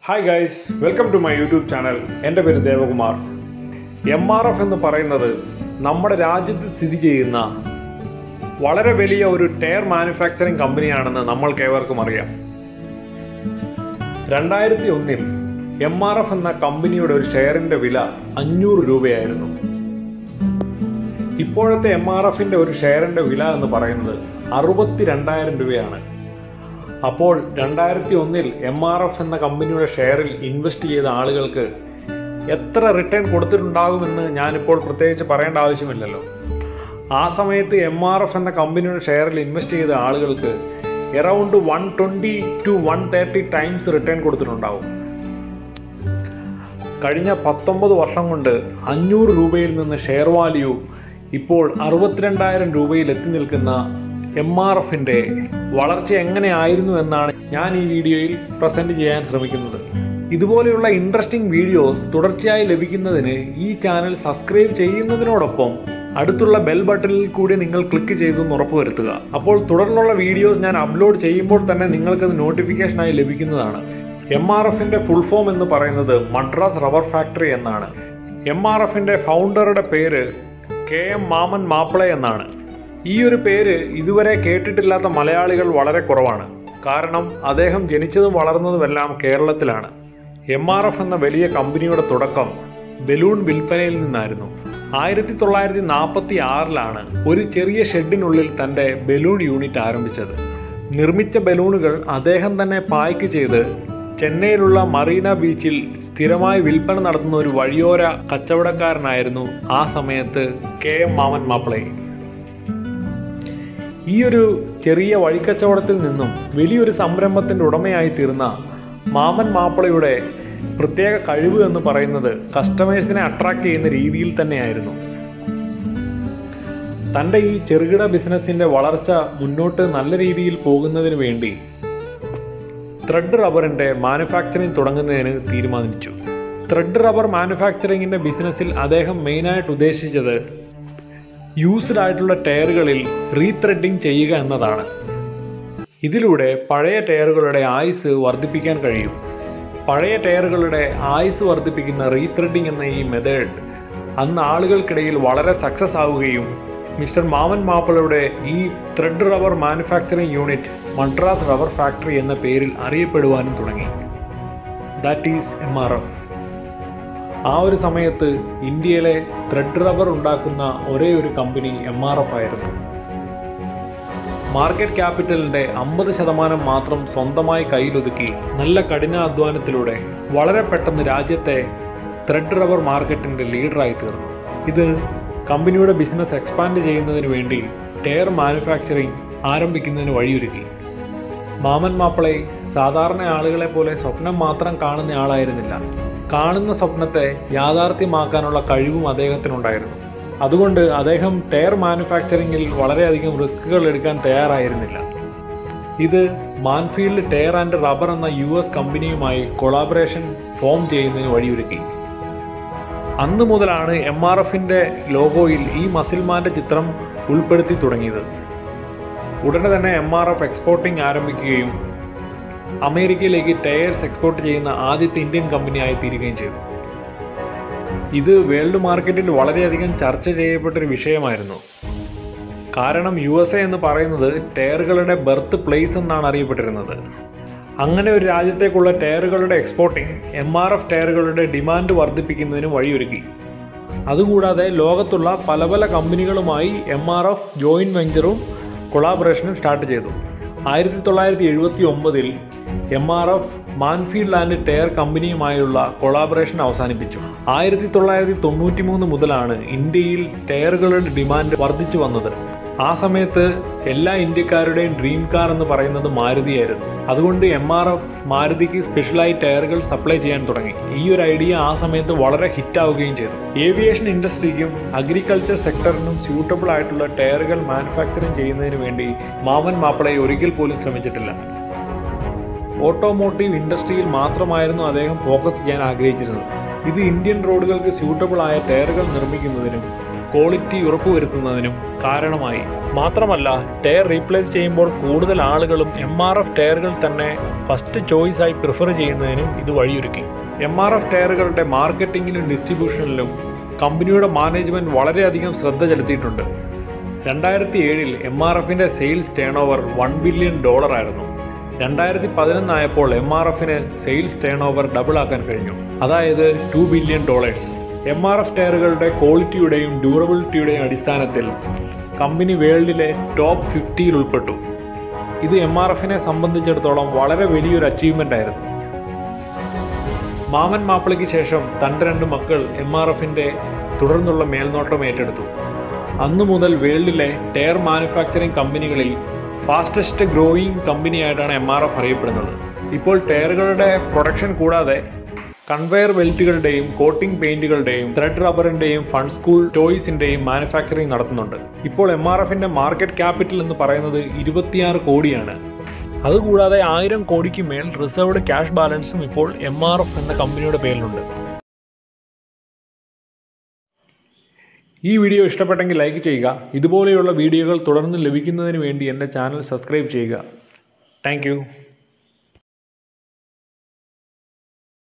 hi guys welcome to my YouTube channel എൻ്റെ പേര് Devakumar M R F എന്ന് പറയുന്നത് നമ്മുടെ രാജ്യത്ത് സ്ഥിതി ചെയ്യുന്ന വളരെ വലിയ ഒരു ടയർ മാനുഫാക്ചറിംഗ് കമ്പനിയാണെന്ന് നമ്മൾക്കേവർക്കും അറിയാം രണ്ടായിരത്തി ഒന്നിൽ എം ആർ എഫ് എന്ന കമ്പനിയുടെ ഒരു ഷെയറിൻ്റെ വില അഞ്ഞൂറ് രൂപയായിരുന്നു ഇപ്പോഴത്തെ എം ആർ എഫിൻ്റെ ഒരു ഷെയറിൻ്റെ വില എന്ന് പറയുന്നത് അറുപത്തി രണ്ടായിരം രൂപയാണ് അപ്പോൾ രണ്ടായിരത്തി ഒന്നിൽ എം ആർ എഫ് എന്ന കമ്പനിയുടെ ഷെയറിൽ ഇൻവെസ്റ്റ് ചെയ്ത ആളുകൾക്ക് എത്ര റിട്ടേൺ കൊടുത്തിട്ടുണ്ടാകുമെന്ന് ഞാനിപ്പോൾ പ്രത്യേകിച്ച് പറയേണ്ട ആവശ്യമില്ലല്ലോ ആ സമയത്ത് എം ആർ എഫ് എന്ന കമ്പനിയുടെ ഷെയറിൽ ഇൻവെസ്റ്റ് ചെയ്ത ആളുകൾക്ക് around one twenty two one thirty times return കൊടുത്തിട്ടുണ്ടാവും കഴിഞ്ഞ പത്തൊമ്പത് വർഷം കൊണ്ട് അഞ്ഞൂറ് രൂപയിൽ നിന്ന് ഷെയർ വാല്യൂ ഇപ്പോൾ അറുപത്തിരണ്ടായിരം രൂപയിൽ എത്തി നിൽക്കുന്ന എം ആർ എഫിൻ്റെ വളർച്ച എങ്ങനെയായിരുന്നു എന്നാണ് ഞാൻ ഈ വീഡിയോയിൽ പ്രസൻറ്റ് ചെയ്യാൻ ശ്രമിക്കുന്നത് ഇതുപോലെയുള്ള ഇൻട്രസ്റ്റിംഗ് വീഡിയോസ് തുടർച്ചയായി ലഭിക്കുന്നതിന് ഈ ചാനൽ സബ്സ്ക്രൈബ് ചെയ്യുന്നതിനോടൊപ്പം അടുത്തുള്ള ബെൽ ബട്ടണിൽ കൂടി നിങ്ങൾ ക്ലിക്ക് ചെയ്തെന്ന് ഉറപ്പുവരുത്തുക അപ്പോൾ തുടർന്നുള്ള വീഡിയോസ് ഞാൻ അപ്ലോഡ് ചെയ്യുമ്പോൾ തന്നെ നിങ്ങൾക്കത് നോട്ടിഫിക്കേഷനായി ലഭിക്കുന്നതാണ് എം ആർ എഫിൻ്റെ ഫുൾ ഫോം എന്ന് പറയുന്നത് മദ്രാസ് റബ്ബർ ഫാക്ടറി എന്നാണ് എം ആർ എഫിൻ്റെ ഫൗണ്ടറുടെ പേര് കെ എം മാമൻ മാപ്പിള എന്നാണ് ഈ ഒരു പേര് ഇതുവരെ കേട്ടിട്ടില്ലാത്ത മലയാളികൾ വളരെ കുറവാണ് കാരണം അദ്ദേഹം ജനിച്ചതും വളർന്നതുമെല്ലാം കേരളത്തിലാണ് എം ആർ എഫ് എന്ന വലിയ കമ്പനിയുടെ തുടക്കം ബലൂൺ വിൽപ്പനയിൽ നിന്നായിരുന്നു ആയിരത്തി തൊള്ളായിരത്തി നാൽപ്പത്തി ആറിലാണ് ഒരു ചെറിയ ഷെഡിനുള്ളിൽ തൻ്റെ ബലൂൺ യൂണിറ്റ് ആരംഭിച്ചത് നിർമ്മിച്ച ബലൂണുകൾ അദ്ദേഹം തന്നെ പായ്ക്ക് ചെയ്ത് ചെന്നൈയിലുള്ള മറീന ബീച്ചിൽ സ്ഥിരമായി വിൽപ്പന നടത്തുന്ന ഒരു വഴിയോര കച്ചവടക്കാരനായിരുന്നു ആ സമയത്ത് കെ എം മാമൻ മാപ്പിളയെ ഈ ഒരു ചെറിയ വഴിക്കച്ചവടത്തിൽ നിന്നും വലിയൊരു സംരംഭത്തിൻ്റെ ഉടമയായി തീർന്ന മാമൻ മാപ്പിളയുടെ പ്രത്യേക കഴിവ് എന്ന് പറയുന്നത് കസ്റ്റമേഴ്സിനെ അട്രാക്ട് ചെയ്യുന്ന രീതിയിൽ തന്നെയായിരുന്നു തൻ്റെ ഈ ചെറുകിട ബിസിനസ്സിൻ്റെ വളർച്ച മുന്നോട്ട് നല്ല രീതിയിൽ പോകുന്നതിന് വേണ്ടി ത്രെഡ് റബ്ബറിൻ്റെ മാനുഫാക്ചറിങ് തുടങ്ങുന്നതിന് തീരുമാനിച്ചു ത്രെഡ് റബ്ബർ മാനുഫാക്ചറിങ്ങിൻ്റെ ബിസിനസ്സിൽ അദ്ദേഹം മെയിനായിട്ട് ഉദ്ദേശിച്ചത് യൂസ്ഡ് ആയിട്ടുള്ള ടയറുകളിൽ റീത്രെഡിങ് ചെയ്യുക എന്നതാണ് ഇതിലൂടെ പഴയ ടയറുകളുടെ ആയുസ് വർദ്ധിപ്പിക്കാൻ കഴിയും പഴയ ടയറുകളുടെ ആയുസ് വർദ്ധിപ്പിക്കുന്ന റീത്രെഡിങ് എന്ന ഈ മെത്തേഡ് അന്ന് ആളുകൾക്കിടയിൽ വളരെ സക്സസ് ആവുകയും മിസ്റ്റർ മാമൻ മാപ്പിളയുടെ ഈ thread rubber manufacturing unit Madras rubber factory എന്ന പേരിൽ അറിയപ്പെടുവാനും തുടങ്ങി that is M R F ആ ഒരു സമയത്ത് ഇന്ത്യയിലെ ത്രെഡ് റബ്ബർ ഉണ്ടാക്കുന്ന ഒരേ ഒരു കമ്പനി എം ആർ എഫ് ആയിരുന്നു മാർക്കറ്റ് ക്യാപിറ്റലിന്റെ അമ്പത് ശതമാനം മാത്രം സ്വന്തമായി കയ്യിലൊതുക്കി നല്ല കഠിനാധ്വാനത്തിലൂടെ വളരെ പെട്ടെന്ന് രാജ്യത്തെ ത്രെഡ് റബ്ബർ മാർക്കറ്റിന്റെ ലീഡറായി തീർന്നു ഇത് കമ്പനിയുടെ ബിസിനസ് എക്സ്പാൻഡ് ചെയ്യുന്നതിന് വേണ്ടി ടയർ മാനുഫാക്ചറിംഗ് ആരംഭിക്കുന്നതിന് വഴിയൊരുക്കി മാമൻ മാപ്പിളെ സാധാരണ ആളുകളെ പോലെ സ്വപ്നം മാത്രം കാണുന്ന ആളായിരുന്നില്ല കാണുന്ന സ്വപ്നത്തെ യാഥാർത്ഥ്യമാക്കാനുള്ള കഴിവും അദ്ദേഹത്തിനുണ്ടായിരുന്നു അതുകൊണ്ട് അദ്ദേഹം ടയർ മാനുഫാക്ചറിങ്ങിൽ വളരെയധികം റിസ്കുകൾ എടുക്കാൻ തയ്യാറായിരുന്നില്ല ഇത് മാൻഫീൽഡ് ടയർ ആൻഡ് റബ്ബർ എന്ന യു എസ് കമ്പനിയുമായി കൊളാബറേഷൻ ഫോം ചെയ്യുന്നതിന് വഴിയൊരുക്കി അന്ന് മുതലാണ് എം ആർ എഫിൻ്റെ ലോഗോയിൽ ഈ മസിൽമാൻ്റെ ചിത്രം ഉൾപ്പെടുത്തി തുടങ്ങിയത് ഉടനെ തന്നെ എം ആർ എഫ് എക്സ്പോർട്ടിംഗ് ആരംഭിക്കുകയും അമേരിക്കയിലേക്ക് ടയേഴ്സ് എക്സ്പോർട്ട് ചെയ്യുന്ന ആദ്യത്തെ ഇന്ത്യൻ കമ്പനിയായി തീരുകയും ചെയ്തു ഇത് വേൾഡ് മാർക്കറ്റിൽ വളരെയധികം ചർച്ച ചെയ്യപ്പെട്ടൊരു വിഷയമായിരുന്നു കാരണം യു എസ് എ എന്ന് പറയുന്നത് ടയറുകളുടെ ബർത്ത് പ്ലേസ് എന്നാണ് അറിയപ്പെട്ടിരുന്നത് അങ്ങനെ ഒരു രാജ്യത്തേക്കുള്ള ടയറുകളുടെ എക്സ്പോർട്ടിംഗ് എം ആർ എഫ് ടയറുകളുടെ ഡിമാൻഡ് വർദ്ധിപ്പിക്കുന്നതിന് വഴിയൊരുക്കി അതുകൂടാതെ ലോകത്തുള്ള പല പല കമ്പനികളുമായി എം ആർ എഫ് ജോയിൻറ്റ് വെഞ്ചറും കൊളാബറേഷനും സ്റ്റാർട്ട് ചെയ്തു ആയിരത്തി തൊള്ളായിരത്തി എഴുപത്തി ഒമ്പതിൽ M R F Mansfield and tyre കമ്പനിയുമായുള്ള കൊളാബറേഷൻ അവസാനിപ്പിച്ചു ആയിരത്തി തൊള്ളായിരത്തി തൊണ്ണൂറ്റി മൂന്ന് മുതലാണ് ഇന്ത്യയിൽ ടയറുകളുടെ ഡിമാൻഡ് വർദ്ധിച്ചു വന്നത് ആ സമയത്ത് എല്ലാ ഇന്ത്യക്കാരുടെയും ഡ്രീം കാർ എന്ന് പറയുന്നത് മാരുതിയായിരുന്നു അതുകൊണ്ട് എം ആർ എഫ് മാരുതിക്ക് സ്പെഷ്യലായി ടയറുകൾ സപ്ലൈ ചെയ്യാൻ തുടങ്ങി ഈ ഒരു ഐഡിയ ആ സമയത്ത് വളരെ ഹിറ്റാവുകയും ചെയ്തു ഏവിയേഷൻ ഇൻഡസ്ട്രിക്കും അഗ്രികൾച്ചർ സെക്ടറിനും സ്യൂട്ടബിൾ ആയിട്ടുള്ള ടയറുകൾ മാനുഫാക്ചറിങ് ചെയ്യുന്നതിന് വേണ്ടി മാമൻ മാപ്പിളയെ ഒരിക്കൽ പോലും ശ്രമിച്ചിട്ടില്ല ഓട്ടോമോട്ടീവ് ഇൻഡസ്ട്രിയിൽ മാത്രമായിരുന്നു അദ്ദേഹം ഫോക്കസ് ചെയ്യാൻ ആഗ്രഹിച്ചിരുന്നത് ഇത് ഇന്ത്യൻ റോഡുകൾക്ക് സ്യൂട്ടബിൾ ആയ ടയറുകൾ നിർമ്മിക്കുന്നതിനും ക്വാളിറ്റി ഉറപ്പുവരുത്തുന്നതിനും കാരണമായി മാത്രമല്ല ടയർ റീപ്ലേസ് ചെയ്യുമ്പോൾ കൂടുതൽ ആളുകളും എം ആർ എഫ് ടയറുകൾ തന്നെ ഫസ്റ്റ് ചോയ്സായി പ്രിഫർ ചെയ്യുന്നതിനും ഇത് വഴിയൊരുക്കി എം ആർ എഫ് ടയറുകളുടെ മാർക്കറ്റിങ്ങിലും ഡിസ്ട്രിബ്യൂഷനിലും കമ്പനിയുടെ മാനേജ്മെൻറ്റ് വളരെയധികം ശ്രദ്ധ ചെലുത്തിയിട്ടുണ്ട് രണ്ടായിരത്തി ഏഴിൽ എം ആർ എഫിൻ്റെ sales turnover one billion dollar ആയിരുന്നു രണ്ടായിരത്തി പതിനൊന്നായപ്പോൾ എം ആർ എഫിന് സെയിൽസ് ടേൺ ഓവർ ഡബിൾ ആക്കാൻ കഴിഞ്ഞു അതായത് two billion dollars M R F ടയറുകളുടെ ക്വാളിറ്റിയുടെയും ഡ്യൂറബിലിറ്റിയുടെയും അടിസ്ഥാനത്തിൽ കമ്പനി വേൾഡിലെ ടോപ്പ് ഫിഫ്റ്റിയിൽ ഉൾപ്പെട്ടു ഇത് എം ആർ എഫിനെ സംബന്ധിച്ചിടത്തോളം വളരെ വലിയൊരു അച്ചീവ്മെൻ്റ് ആയിരുന്നു മാമൻ മാപ്പിളയ്ക്ക് ശേഷം തൻ്റെ രണ്ട് മക്കൾ എം ആർ എഫിൻ്റെ തുടർന്നുള്ള മേൽനോട്ടം ഏറ്റെടുത്തു അന്നു മുതൽ വേൾഡിലെ ടയർ മാനുഫാക്ചറിംഗ് കമ്പനികളിൽ ഫാസ്റ്റസ്റ്റ് ഗ്രോയിങ് കമ്പനിയായിട്ടാണ് എം ആർ എഫ് അറിയപ്പെടുന്നത് ഇപ്പോൾ ടയറുകളുടെ പ്രൊഡക്ഷൻ കൂടാതെ കൺവെയർ ബെൽറ്റുകളുടെയും കോട്ടിംഗ് പെയിന്റുകളുടെയും ത്രെഡ് റബ്ബറിന്റെയും ഫണ്ട് സ്കൂൾ ടോയ്സിന്റെയും മാനുഫാക്ചറിംഗ് നടത്തുന്നുണ്ട് ഇപ്പോൾ എം ആർ എഫിന്റെ മാർക്കറ്റ് ക്യാപിറ്റൽ എന്ന് പറയുന്നത് ഇരുപത്തിയാറ് കോടിയാണ് അതുകൂടാതെ ആയിരം കോടിക്ക് മേൽ റിസർവ്ഡ് ക്യാഷ് ബാലൻസും ഇപ്പോൾ എം ആർ എഫ് എന്ന കമ്പനിയുടെ പേരിലുണ്ട് ഈ വീഡിയോ ഇഷ്ടപ്പെട്ടെങ്കിൽ ലൈക്ക് ചെയ്യുക ഇതുപോലെയുള്ള വീഡിയോകൾ തുടർന്ന് ലഭിക്കുന്നതിന് വേണ്ടി എൻ്റെ ചാനൽ സബ്സ്ക്രൈബ് ചെയ്യുക താങ്ക്